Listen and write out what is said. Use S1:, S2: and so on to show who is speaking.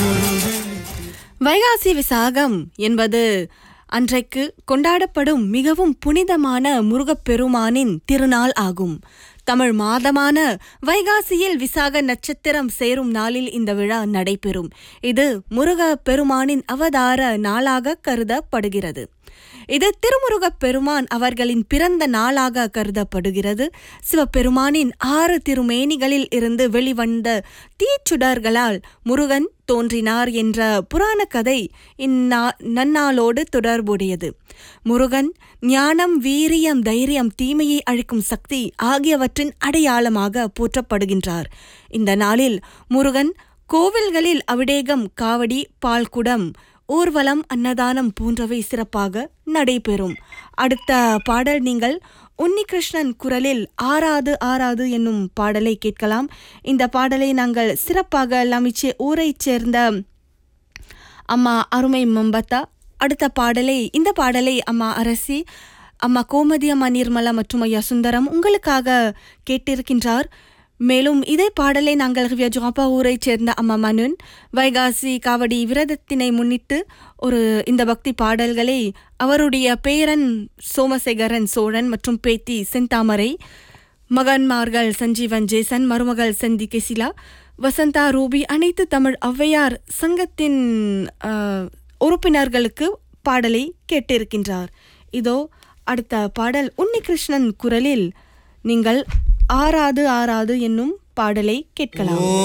S1: வைகாசி விசாகம் என்பது அன்றைக்கு கொண்டாடப்படும் மிகவும் புனிதமான முருகப்பெருமானின் திருநாள் ஆகும் தமிழ் மாதமான வைகாசியில் விசாக நட்சத்திரம் சேரும் நாளில் இந்த விழா நடைபெறும் இது முருக பெருமானின் அவதார நாளாக கருதப்படுகிறது இது திருமுருகப் பெருமான் அவர்களின் பிறந்த நாளாக கருதப்படுகிறது சிவபெருமானின் ஆறு திருமேனிகளில் இருந்து வெளிவந்த தீச்சுடர்களால் முருகன் தோன்றினார் என்ற புராண கதை இந்நா நன்னாளோடு தொடர்புடையது முருகன் ஞானம் வீரியம் தைரியம் தீமையை அழிக்கும் சக்தி ஆகியவற்றின் அடையாளமாக போற்றப்படுகின்றார் இந்த நாளில் முருகன் கோவில்களில் அபிடேகம் காவடி பால்குடம் ஊர்வலம் அன்னதானம் போன்றவை சிறப்பாக நடைபெறும் அடுத்த பாடல் நீங்கள் உன்னிகிருஷ்ணன் குரலில் ஆறாது ஆறாது என்னும் பாடலை கேட்கலாம் இந்த பாடலை நாங்கள் சிறப்பாக லமிச்சே ஊரைச் சேர்ந்த அம்மா அருமை மம்பத்தா அடுத்த பாடலை இந்த பாடலை அம்மா அரசி அம்மா கோமதி அம்மா நிர்மலா மற்றும் ஐயா சுந்தரம் உங்களுக்காக கேட்டிருக்கின்றார் மேலும் இதே பாடலை நாங்கள் ஜாப்பா ஊரைச் சேர்ந்த அம்மா மனுன் வைகாசி காவடி விரதத்தினை முன்னிட்டு ஒரு இந்த பக்தி பாடல்களை அவருடைய பேரன் சோமசேகரன் சோழன் மற்றும் பேத்தி செந்தாமரை மகன்மார்கள் சஞ்சீவன் ஜேசன் மருமகள் செந்தி கெசிலா வசந்தா ரூபி அனைத்து தமிழ் ஔவையார் சங்கத்தின் அஹ், உறுப்பினர்களுக்கு பாடலை கேட்டிருக்கின்றார் இதோ அடுத்த பாடல் உன்னிகிருஷ்ணன் குரலில் நீங்கள் ஆறாது ஆறாது என்னும் பாடலை கேட்கலாம்